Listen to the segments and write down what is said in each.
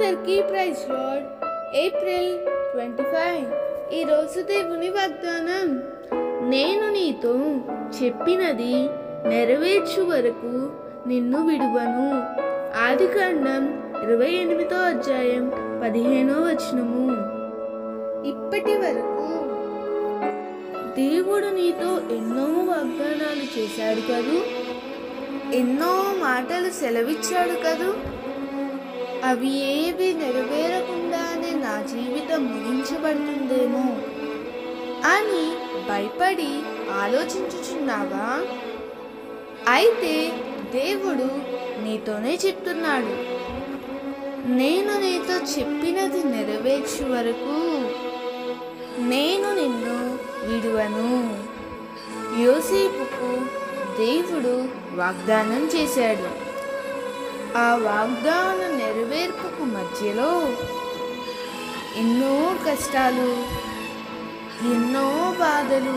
అందరికీ praise lord April twenty five ఈరోజు దేవుని వాగ్దానం నేను నీతో చెప్పినది నెరవేర్చు వరకు నిన్ను విడువను ఆదికాండం ఇరవై ఎనిమిదో అధ్యాయం పదిహేనో వచనము ఇప్పటి వరకు దేవుడు నీతో ఎన్నో వాగ్దానాలు చేశాడు కదూ ఎన్నో మాటలు సెలవిచ్చాడు కదూ అవి ఏవి నెరవేరకుండానే నా జీవితం ముగించబడుతుందేమో అని భయపడి ఆలోచించుచున్నావా అయితే దేవుడు నీతోనే చెప్తున్నాడు నేను నీతో చెప్పినది నెరవేర్చు వరకు నేను నిన్ను విడువను యోసేపుకు దేవుడు వాగ్దానం చేశాడు ఆ వాగ్దాన నెరవేర్పుకు మధ్యలో ఎన్నో కష్టాలు ఎన్నో బాధలు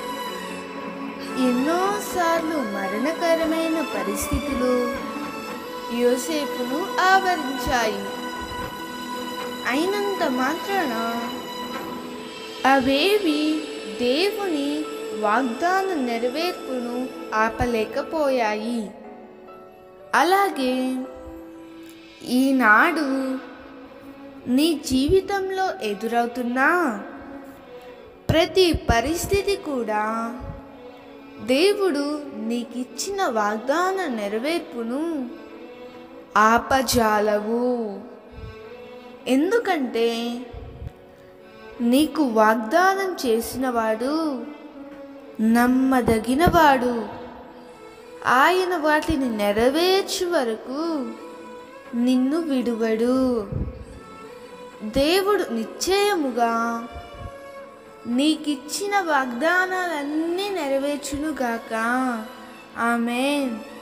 ఎన్నోసార్లు మరణకరమైన పరిస్థితులు యోసేపును ఆవరించాయి అయినంత మాత్రాన అవేవి దేవుని వాగ్దాన నెరవేర్పును ఆపలేకపోయాయి అలాగే ఈనాడు నీ జీవితంలో ఎదురవుతున్న ప్రతి పరిస్థితి కూడా దేవుడు నీకిచ్చిన వాగ్దాన నెరవేర్పును ఆపజాలవు ఎందుకంటే నీకు వాగ్దానం చేసినవాడు నమ్మదగినవాడు ఆయన వాటిని నెరవేర్చు వరకు నిన్ను విడువడు దేవుడు నిశ్చయముగా నీకిచ్చిన వాగ్దానాలన్నీ నెరవేర్చునుగాక ఆమెన్